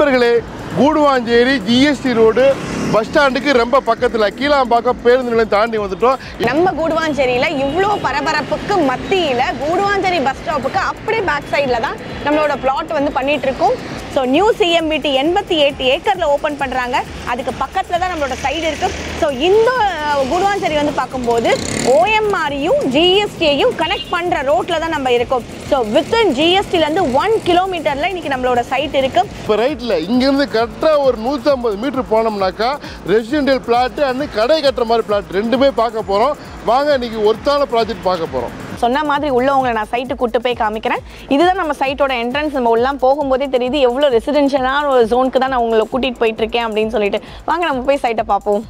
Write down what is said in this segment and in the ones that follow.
நண்பர்களே Guduvancheri GST road bus ஸ்டாண்டுக்கு ரொம்ப பக்கத்தில் கீழாம்பாக்கம் பேருந்து நிலையம் தாண்டி வந்துட்டோம் நம்ம கூடுவாஞ்சேரியில இவ்வளோ பரபரப்புக்கு மத்தியில கூடுவாஞ்சேரி பஸ் ஸ்டாப்புக்கு அப்படியே பேக் சைடில் தான் நம்மளோட பிளாட் வந்து பண்ணிட்டு இருக்கோம் ஸோ நியூ சிஎம்பிடி எண்பத்தி எட்டு ஏக்கரில் ஓப்பன் பண்ணுறாங்க அதுக்கு பக்கத்தில் தான் நம்மளோட சைடு இருக்கு ஸோ இந்த அஹ், கூடுவாஞ்சேரி வந்து பார்க்கும்போது ஓஎம்ஆரையும் ஜிஎஸ்டியையும் கனெக்ட் பண்ணுற ரோட்டில் தான் நம்ம இருக்கோம் ஸோ வித்தின் ஜிஎஸ்டிலேருந்து ஒன் கிலோமீட்டரில் இன்னைக்கு நம்மளோட சைட் இருக்கு இப்போ ரைட்டில் இங்கேருந்து கரெக்டாக ஒரு நூற்றம்பது மீட்டர் போனோம்னாக்கா ரெசிடென்டியல் பிளாட்டு அண்ட் கடை கட்டுற மாதிரி பிளாட் ரெண்டுமே பார்க்க போகிறோம் வாங்க இன்னைக்கு ஒருத்தான ப்ராஜெக்ட் பார்க்க போகிறோம் சொன்ன மாதிரி உள்ள உங்களை நான் சைட்டு கூட்டு போய் காமிக்கிறேன் இதுதான் நம்ம சைட்டோட என்ட்ரன்ஸ் நம்ம உள்ள போகும்போதே தெரியுது எவ்வளோ ரெசிடென்ஷியலான ஒரு ஜோனுக்கு தான் நான் உங்களை கூட்டிட்டு போயிட்டு இருக்கேன் அப்படின்னு சொல்லிட்டு வாங்க நம்ம போய் சைட்டை பார்ப்போம்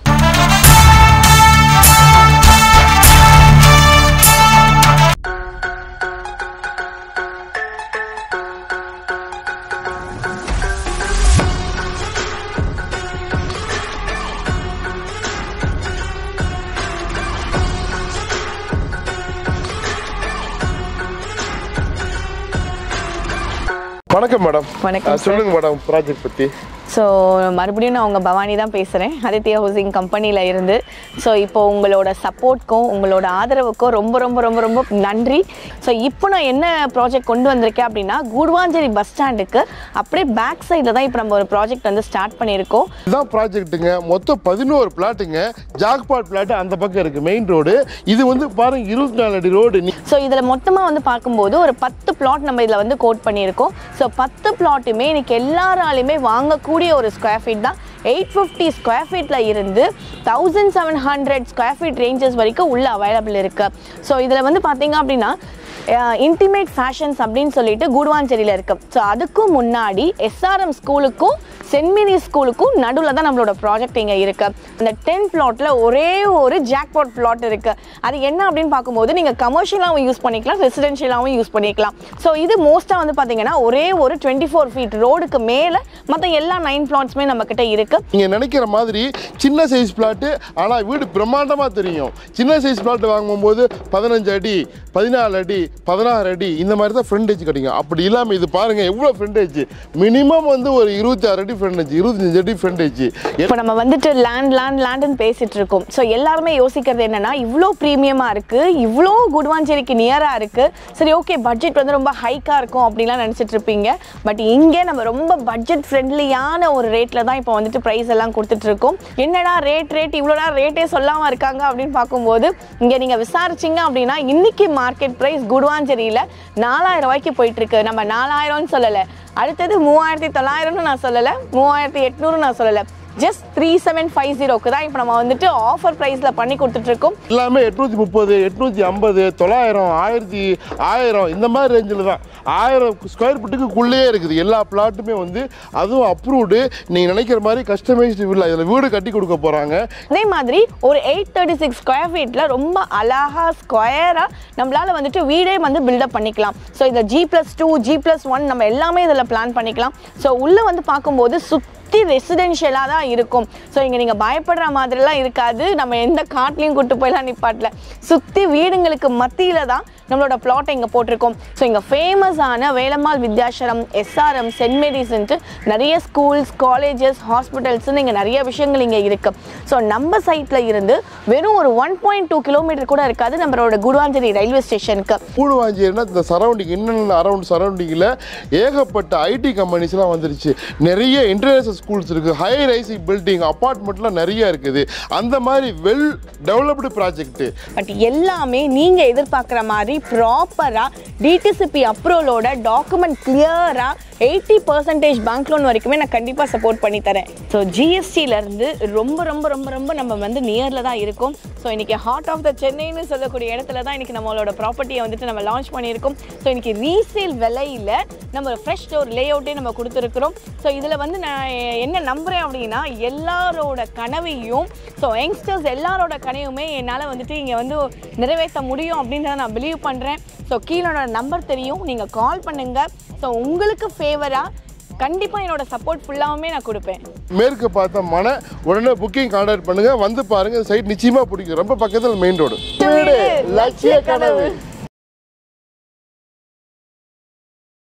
வணக்கம் மேடம் வணக்கம் அஹ், சொல்லுங்க மேடம் ப்ராஜெக்ட் பற்றி ஸோ மறுபடியும் நான் உங்கள் பவானி தான் பேசுகிறேன் ஆதித்யா ஹவுசிங் கம்பெனியில் இருந்து ஸோ இப்போ உங்களோட சப்போர்ட்க்கும் உங்களோட ஆதரவுக்கும் ரொம்ப ரொம்ப ரொம்ப ரொம்ப நன்றி ஸோ இப்போ நான் என்ன ப்ராஜெக்ட் கொண்டு வந்திருக்கேன் அப்படின்னா கூடுவாஞ்சேரி பஸ் ஸ்டாண்டுக்கு அப்படியே பேக் சைடில் தான் இப்போ நம்ம ஒரு ப்ராஜெக்ட் வந்து ஸ்டார்ட் பண்ணியிருக்கோம் இதுதான் ப்ராஜெக்ட்டுங்க மொத்தம் பதினோரு பிளாட்டுங்க ஜாக்பாட் பிளாட் அந்த பக்கம் இருக்குது மெயின் ரோடு இது வந்து பாருங்க இருபத்தி நாலு அடி ரோடு ஸோ இதில் மொத்தமாக வந்து பார்க்கும்போது ஒரு பத்து பிளாட் நம்ம இதில் வந்து கோட் பண்ணியிருக்கோம் ஸோ பத்து பிளாட்டுமே இன்னைக்கு எல்லாராலையுமே வாங்கக்கூடிய ஒரு ஸ்கொயர் ஃபீட் தான் எயிட் ஃபிஃப்டி ஸ்கொயர் ஃபீட்டில் இருந்து thousand seven hundred square feet ranges வரைக்கும் உள்ள அவைலபிள் இருக்கு ஸோ இதில் வந்து பார்த்தீங்க அப்படின்னா இன்டிமேட் ஃபேஷன்ஸ் அப்படின்னு சொல்லிட்டு கூடுவாஞ்சேரியில் இருக்கு ஸோ அதுக்கும் முன்னாடி எஸ்ஆர்எம் ஸ்கூலுக்கும் சென்ட் மேரி ஸ்கூலுக்கும் நடுவில் தான் நம்மளோட ப்ராஜெக்ட் இங்கே இருக்கு அந்த டென் பிளாட்ல ஒரே ஒரு ஜாக்பாட் பிளாட் இருக்கு அது என்ன அப்படின்னு பார்க்கும்போது நீங்கள் கமர்ஷியலாகவும் யூஸ் பண்ணிக்கலாம் ரெசிடென்ஷியலாகவும் யூஸ் பண்ணிக்கலாம் ஸோ இது மோஸ்ட்டாக வந்து பார்த்தீங்கன்னா ஒரே ஒரு டுவெண்ட்டி ஃபோர் ஃபீட் ரோடுக்கு மேலே மற்ற எல்லா நைன் பிளாட்ஸுமே நம்ம கிட்ட இருக்கு நீங்கள் நினைக்கிற மாதிரி சின்ன சைஸ் பிளாட்டு ஆனால் வீடு பிரம்மாண்டமாக தெரியும் சின்ன சைஸ் பிளாட் வாங்கும்போது பதினஞ்சு அடி பதினாலு அடி பதினாறு அடி இந்த மாதிரி தான் ஃப்ரண்டேஜ் கிடைக்கும் அப்படி இல்லாமல் இது பாருங்கள் எவ்வளோ ஃப்ரண்டேஜ் மினிமம் வந்து ஒரு இருபத்தி ஆறு அடி ஃப்ரண்டேஜ் இருபத்தஞ்சு அடி ஃப்ரண்டேஜ் இப்போ நம்ம வந்துட்டு லேண்ட் லேண்ட் லேண்டுன்னு பேசிட்டு இருக்கோம் ஸோ எல்லாருமே யோசிக்கிறது என்னன்னா இவ்வளோ ப்ரீமியமாக இருக்கு இவ்வளோ குடுவாஞ்சேரிக்கு நியராக இருக்கு சரி ஓகே பட்ஜெட் வந்து ரொம்ப ஹைக்காக இருக்கும் அப்படிலாம் நினச்சிட்டு இருப்பீங்க பட் இங்கே நம்ம ரொம்ப பட்ஜெட் ஃப்ரெண்ட்லியான ஒரு ரேட்டில் தான் இப்போ வந்துட்டு ப்ரைஸ் எல்லாம் கொடுத்துட்டு இருக்கோம் என்னடா ரேட் ரேட் இவ்வளோடா ரேட்டே சொல்லாமல் இருக்காங்க அப்படின்னு பார்க்கும்போது இங்கே நீங்கள் விசாரிச்சீங்க அப்படின்னா இன்னைக்கு மார்க்கெட் ப்ரைஸ் குடுவாஞ்சேரியில் நாலாயிரம் ரூபாய்க்கு போயிட்டு இருக்கு நம்ம நாலாயிரம்னு சொல்லலை அடுத்தது மூவாயிரத்தி தொள்ளாயிரம்னு நான் சொல்லலை மூவாயிரத்தி எட்நூறு நான் சொல்லலை ஜஸ்ட் த்ரீ செவன் ஃபைவ் ஜீரோக்கு தான் இப்போ நம்ம வந்துட்டு ஆஃபர் ப்ரைஸில் பண்ணி கொடுத்துட்ருக்கோம் எல்லாமே எட்நூற்றி முப்பது எட்நூற்றி ஐம்பது தொள்ளாயிரம் ஆயிரத்தி ஆயிரம் இந்த மாதிரி ரேஞ்சில் தான் ஆயிரம் ஸ்கொயர் ஃபீட்டுக்குள்ளேயே இருக்குது எல்லா பிளாட்டுமே வந்து அதுவும் அப்ரூவ்டு நீங்கள் நினைக்கிற மாதிரி கஸ்டமைஸ்டு வீடு இதில் வீடு கட்டி கொடுக்க போகிறாங்க அதே மாதிரி ஒரு எயிட் தேர்ட்டி சிக்ஸ் ஸ்கொயர் ஃபீட்டில் ரொம்ப அழகா ஸ்கொயராக நம்மளால வந்துட்டு வீடே வந்து பில்டப் பண்ணிக்கலாம் ஸோ இந்த G plus two G plus one நம்ம எல்லாமே இதில் பிளான் பண்ணிக்கலாம் ஸோ உள்ளே வந்து பார்க்கும்போது சுற்றி ரெசிடென்ஷியலாக தான் இருக்கும் ஸோ இங்கே நீங்கள் பயப்படுற மாதிரிலாம் இருக்காது நம்ம எந்த காட்லேயும் கூட்டு போயெல்லாம் நிப்பாட்டல சுற்றி வீடுங்களுக்கு மத்தியில் தான் நம்மளோட பிளாட்டை இங்கே போட்டிருக்கோம் ஸோ இங்கே ஃபேமஸான வேலம்மாள் வித்யாசரம் எஸ்ஆர்எம் சென்ட் மேரிஸ்ன்ட்டு நிறைய ஸ்கூல்ஸ் காலேஜஸ் ஹாஸ்பிட்டல்ஸ்னு இங்கே நிறைய விஷயங்கள் இங்கே இருக்குது ஸோ நம்ம சைட்டில் இருந்து வெறும் ஒரு ஒன் பாயிண்ட் டூ கிலோமீட்டர் கூட இருக்காது நம்மளோட குடுவாஞ்சேரி ரயில்வே ஸ்டேஷனுக்கு கூடுவாஞ்சேரினா இந்த சரௌண்டிங் இன்னும் அரௌண்ட் சரௌண்டிங்கில் ஏகப்பட்ட ஐடி கம்பெனிஸ்லாம் வந்துருச்சு நிறைய இன்டர்நேஷனல் ஸ்கூல்ஸ் இருக்குது ஹை ரைசிங் பில்டிங் அப்பார்ட்மெண்ட்லாம் நிறைய இருக்குது அந்த மாதிரி வெல் டெவலப்டு ப்ராஜெக்ட்டு பட் எல்லாமே நீங்கள் எதிர்பார்க்குற மாதிரி ப்ராப்பராக டிடிசிபி அப்ரூவலோட டாக்குமெண்ட் கிளியராக எயிட்டி பர்சன்டேஜ் பேங்க் லோன் வரைக்குமே நான் கண்டிப்பாக சப்போர்ட் பண்ணி தரேன் ஸோ ஜிஎஸ்டியிலேருந்து ரொம்ப ரொம்ப ரொம்ப ரொம்ப நம்ம வந்து நியரில் தான் இருக்கோம் ஸோ இன்றைக்கி ஹார்ட் ஆஃப் த சென்னைன்னு சொல்லக்கூடிய இடத்துல தான் இன்றைக்கி நம்மளோட ப்ராப்பர்ட்டியை வந்துட்டு நம்ம லான்ச் பண்ணியிருக்கோம் ஸோ இன்றைக்கி ரீசேல் விலையில் நம்ம ஃப்ரெஷ் ஒரு லே அவுட்டே நம்ம கொடுத்துருக்குறோம் ஸோ இதில் வந்து நான் என்ன நம்புகிறேன் அப்படின்னா எல்லாரோட கனவையும் ஸோ யங்ஸ்டர்ஸ் எல்லாரோட கனவுமே என்னால் வந்துட்டு இங்கே வந்து நிறைவேற்ற முடியும் அப்படின்றத நான் பிலீவ் பண்ணுறேன் ஸோ கீழோட நம்பர் தெரியும் நீங்கள் கால் பண்ணுங்கள் ஸோ உங்களுக்கு ஃபேவராக கண்டிப்பாக என்னோட சப்போர்ட் ஃபுல்லாகவுமே நான் கொடுப்பேன் மேற்கு பார்த்த மன உடனே புக்கிங் கான்டாக்ட் பண்ணுங்க வந்து பாருங்க சைட் நிச்சயமா பிடிக்கும் ரொம்ப பக்கத்தில் மெயின் ரோடு வீடு, லட்சிய கனவு.